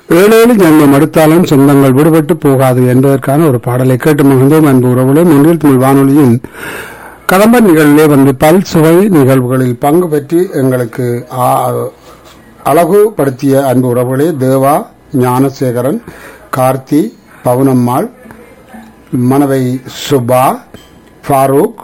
ஏழேழு ஜன்மம் எடுத்தாலும் சொந்தங்கள் விடுபட்டு போகாது என்பதற்கான ஒரு பாடலை கேட்டு மகிழ்ந்தோம் அன்பு உறவுகளே முன்னில் தமிழ் வானொலியின் கடம்ப நிகழ்விலே வந்து பல் சுவை நிகழ்வுகளில் பங்கு பெற்று எங்களுக்கு ஆ- அழகுபடுத்திய அன்பு உறவுகளே தேவா ஞானசேகரன் கார்த்தி பவுனம்மாள் மனவை சுபா ஃபாரூக்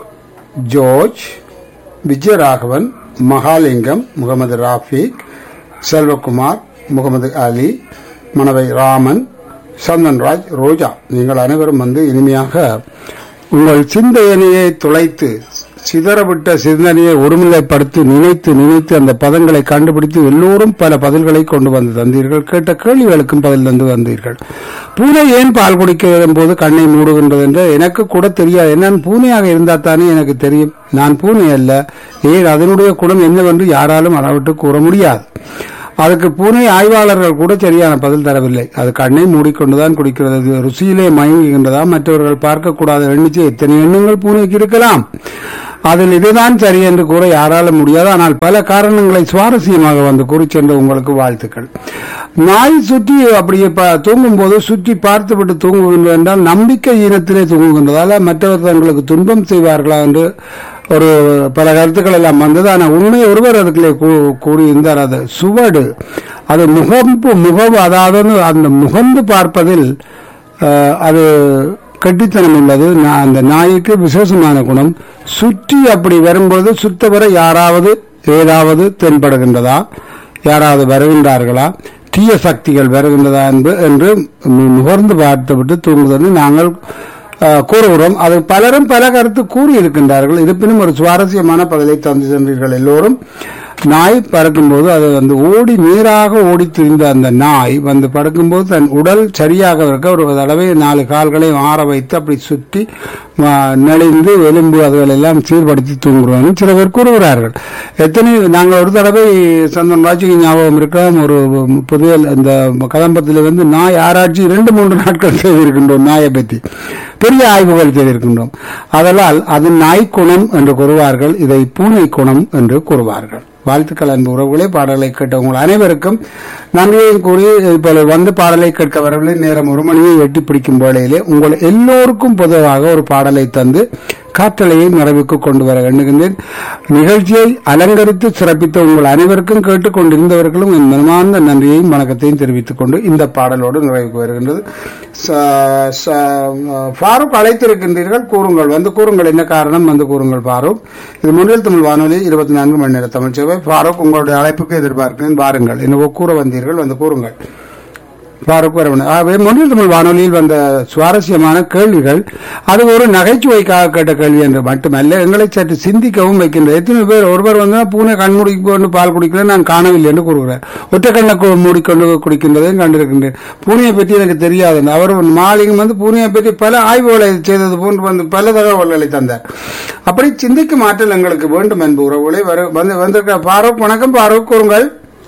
ஜோர்ஜ் விஜயராகவன் மகாலிங்கம் முகமது ராஃபிக் செல்வகுமார் முகமது அலி மனவை ராமன் சந்தன்ராஜ் ரோஜா நீங்கள் அனைவரும் வந்து இனிமையாக உங்கள் சிந்தனையை துளைத்து சிதறவிட்ட சிந்தனையை ஒருநிலைப்படுத்தி நினைத்து நினைத்து அந்த பதங்களை கண்டுபிடித்து எல்லோரும் பல பதில்களை கொண்டு வந்து தந்தீர்கள் கேட்ட கேள்விகளுக்கும் பதில் தந்து வந்தீர்கள் பூனை ஏன் பால் குடிக்க போது கண்ணை மூடுகின்றது என்று எனக்கு கூட தெரியாது என்னன்னு பூனையாக இருந்தால் தானே எனக்கு தெரியும் நான் பூனை அல்ல ஏன் அதனுடைய குணம் என்னவென்று யாராலும் அளவிட்டு கூற முடியாது அதுக்கு பூனை ஆய்வாளர்கள் கூட சரியான பதில் தரவில்லை அது கண்ணை மூடிக்கொண்டுதான் குடிக்கிறது அது ருசியிலே மயங்குகின்றதா மற்றவர்கள் பார்க்கக்கூடாத எண்ணிக்கை எத்தனை எண்ணங்கள் பூனைக்கு இருக்கலாம் அதில் இதுதான் சரி என்று கூற யாராலும் முடியாது ஆனால் பல காரணங்களை சுவாரஸ்யமாக வந்து கூறி சென்ற உங்களுக்கு வாழ்த்துக்கள் நாய் சுற்றி அப்படியே ப- தூங்கும் போது சுற்றி பார்த்துவிட்டு தூங்குகின்றது என்றால் நம்பிக்கை ஈனத்திலே தூங்குகின்றதால மற்றவர் தங்களுக்கு துன்பம் செய்வார்களா என்று ஒரு பல கருத்துக்கள் எல்லாம் வந்தது ஆனால் உண்மை ஒருவர் அதுக்குள்ளே கூ- கூறியிருந்தார் அது சுவடு அது முகம்பு முகம் அதாவது அந்த முகந்து பார்ப்பதில் அஹ், அது கெட்டித்தனம் உள்ளது நா- அந்த நாய்க்கு விசேஷமான குணம் சுற்றி அப்படி வரும்போது சுத்தவரை யாராவது ஏதாவது தென்படுகின்றதா யாராவது வருகின்றார்களா தீய சக்திகள் வருகின்றதா என்று என்று நு- நுகர்ந்து பார்த்துவிட்டு தூங்குவதற்கு நாங்கள் அஹ், கூறுகிறோம் அது பலரும் பல கருத்து கூறியிருக்கின்றார்கள் இருப்பினும் ஒரு சுவாரஸ்யமான பதிலை தந்து சென்றீர்கள் எல்லோரும் நாய் பறக்கும்போது அது வந்து ஓடி நேராக ஓடி திரிந்த அந்த நாய் வந்து படுக்கும்போது தன் உடல் சரியாக இருக்க ஒரு தடவை நாலு கால்களை ஆற வைத்து அப்படி சுற்றி ஆ, நெளிந்து எலும்பு அதுகள் எல்லாம் சீர்படுத்தி தூங்குறோம் சில பேர் கூறுகிறார்கள் எத்தனை நாங்கள் ஒரு தடவை சந்தன் ராஜுக்கு ஞாபகம் இருக்கலாம் ஒரு புதிய இந்த கதம்பத்தில் வந்து நாய் ஆராய்ச்சி இரண்டு மூன்று நாட்கள் செய்திருக்கின்றோம் நாயை பற்றி பெரிய ஆய்வுகள் செய்திருக்கின்றோம் அதனால் அது நாய் குணம் என்று கூறுவார்கள் இதை பூனை குணம் என்று கூறுவார்கள் வாழ்த்துக்கள் அன்பு உறவுகளே பாடலை கேட்டவங்கள் அனைவருக்கும் நன்றியை கூறி இப்போது வந்து பாடலை கேட்க வரவில்லை நேரம் ஒரு மணியை எட்டி பிடிக்கும் வேளையிலே உங்கள் எல்லோருக்கும் பொதுவாக ஒரு பாடலை தந்து காற்றலையை நிறைவுக்கு கொண்டு வர எண்ணுகின்றேன் நிகழ்ச்சியை அலங்கரித்து சிறப்பித்த உங்கள் அனைவருக்கும் கேட்டுக்கொண்டிருந்தவர்களும் என் மனமார்ந்த நன்றியையும் வணக்கத்தையும் தெரிவித்துக் கொண்டு இந்த பாடலோடு நிறைவுக்கு வருகின்றது ச- ச- ஃபாரூக் அழைத்திருக்கின்றீர்கள் கூறுங்கள் வந்து கூறுங்கள் என்ன காரணம் வந்து கூறுங்கள் ஃபாரூக் இது முன்னில் தமிழ் வானொலி இருபத்தி நான்கு மணி நேர தமிழ் சேவை ஃபாரூக் உங்களுடைய அழைப்புக்கு எதிர்பார்க்கிறேன் வாருங்கள் என்னவோ கூற வந்தீர்கள் வந்து கூறுங்கள் ஃபாரூக் வரவன் ஆகவே முன்னில் தமிழ் வானொலியில் வந்த சுவாரஸ்யமான கேள்விகள் அது ஒரு நகைச்சுவைக்காக கேட்ட கேள்வி என்று மட்டுமல்ல எங்களை சற்று சிந்திக்கவும் வைக்கின்றது எத்தனை பேர் ஒருவர் வந்து பூனை கண் மூடிக்கொண்டு பால் குடிக்கிறேன் நான் காணவில்லை என்று கூறுகிறார் ஒற்றை கண்ணை கு- மூடிக்கொண்டு குடிக்கின்றதையும் கண்டிருக்கின்றேன் பூனையை பற்றி எனக்கு தெரியாது அவர் மாலிங்கம் வந்து பூனையை பற்றி பல ஆய்வுகளை செய்தது போன்று வந்து பல தகவல்களை தந்தார் அப்படி சிந்திக்கும் ஆற்றல் எங்களுக்கு வேண்டும் என்பது உறவுகளை வரு- வந்து வந்திருக்க பாரூக் வணக்கம் பாரூக் கூறுங்கள்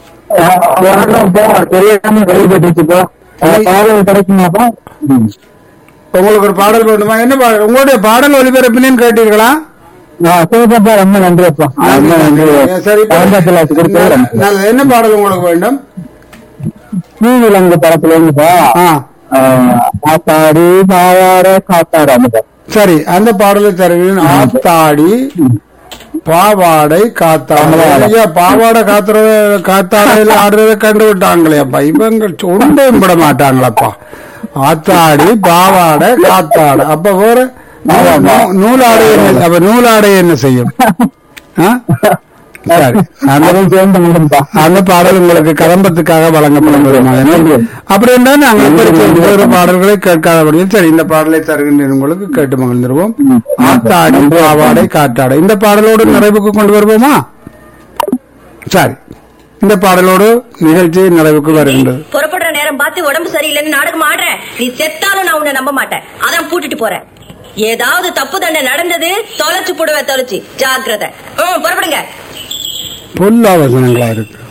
தெரியாம வெளிப்பட்டுச்சுப்பா பாடல் கிடைக்குமாப்பா உங்களுக்கு ஒரு பாடல் வேண்டுமா என்ன பாடல் உங்களுடைய பாடல் ஒலிபரப்பினேன்னு கேட்டீர்களா சிவப்பா ரொம்ப நன்றிப்பா ரொம்ப நன்றி சரி இப்ப- ஆரம்பத்தில் அது கொடுத்தது ரொம்ப நன்றி. நல்லது. என்ன பாடல் உங்களுக்கு வேண்டும் ஸ்ரீவிலங்கு படத்துல இருந்துப்பா ஆ காத்தாடி பாவாட காத்தாடு அந்த சரி அந்த பாடலை தருகிறேன் ஆத்தாடி பாவாடை காத்தாடை ஐயா பாவாடை காத்துறத காத்தாடையில ஆடுறத கண்டு விட்டாங்களே அப்பா இவங்க ஒன்றையும் விட மாட்டாங்களப்பா ஆத்தாடி பாவாடை காத்தாடை அப்ப வேற நூ- நூலாடை என்ன அப்ப நூலாடை என்ன செய்யும் ஆ? சரி அந்த அதுவும் சேர்ந்து விடும்பா அந்த பாடல் உங்களுக்கு கதம்பத்துக்காக வழங்கப்படும் விதமாக. அப்படி என்றால் நாங்கள் இப்படி வேறு பாடல்களை கேட்காதபடியும் சரி இந்த பாடலை தருகின்றேன் உங்களுக்கு கேட்டு மகிழ்ந்துருவோம் ஆத்தாடி பாவாடை காத்தாடை இந்த பாடலோடு நிறைவுக்கு கொண்டு வருவோமா சரி இந்த பாடலோடு நிகழ்ச்சி நிறைவுக்கு வருகின்றது புறப்படுற நேரம் பார்த்து உடம்பு சரியில்லைன்னு நாடகம் ஆடுறேன் நீ செத்தாலும் நான் உன்னை நம்ப மாட்டேன் அதான் பூட்டிட்டு போறேன் ஏதாவது தப்பு தண்டை நடந்தது தொலைச்சு போடுவேன் தொலைச்சு ஜாக்கிரதை ம் புறப்படுங்க பொல்லாவசனங்களா இருக்கு